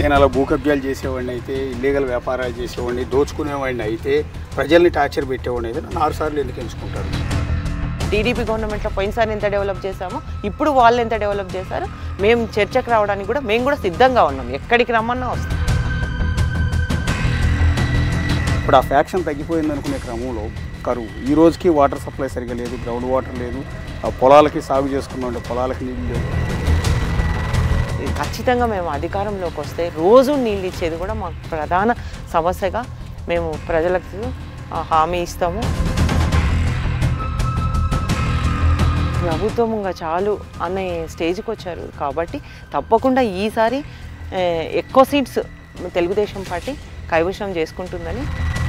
నేను అలా భూకబ్జాలు చేసేవాడిని అయితే ఇల్లీగల్ వ్యాపారాలు చేసేవాడిని దోచుకునేవాడిని అయితే ప్రజల్ని టార్చర్ పెట్టేవాడిని అయితే నన్ను ఆరు సార్లు ఎందుకు ఎంచుకుంటారు టీడీపీ గవర్నమెంట్లో పోయినసారి ఎంత డెవలప్ చేశామో ఇప్పుడు వాళ్ళు ఎంత డెవలప్ చేశారో మేము చర్చకు రావడానికి కూడా మేము కూడా సిద్ధంగా ఉన్నాం ఎక్కడికి రమ్మన్నా వస్తాం ఇప్పుడు ఆ ఫ్యాక్షన్ తగ్గిపోయింది అనుకునే క్రమంలో కరువు ఈ రోజుకి వాటర్ సప్లై సరిగా లేదు గ్రౌండ్ వాటర్ లేదు ఆ పొలాలకి సాగు చేసుకున్న పొలాలకి నీళ్ళు లేవు ఇది ఖచ్చితంగా మేము అధికారంలోకి వస్తే రోజు నీళ్ళు ఇచ్చేది కూడా మాకు ప్రధాన సమస్యగా మేము ప్రజలకు ఆ, హామీ ఇస్తాము ప్రభుత్వం ఇంకా చాలు అనే స్టేజ్కి వచ్చారు కాబట్టి తప్పకుండా ఈసారి ఏ, ఎక్కువ సీట్స్ తెలుగుదేశం పార్టీ కైవశం చేసుకుంటుందని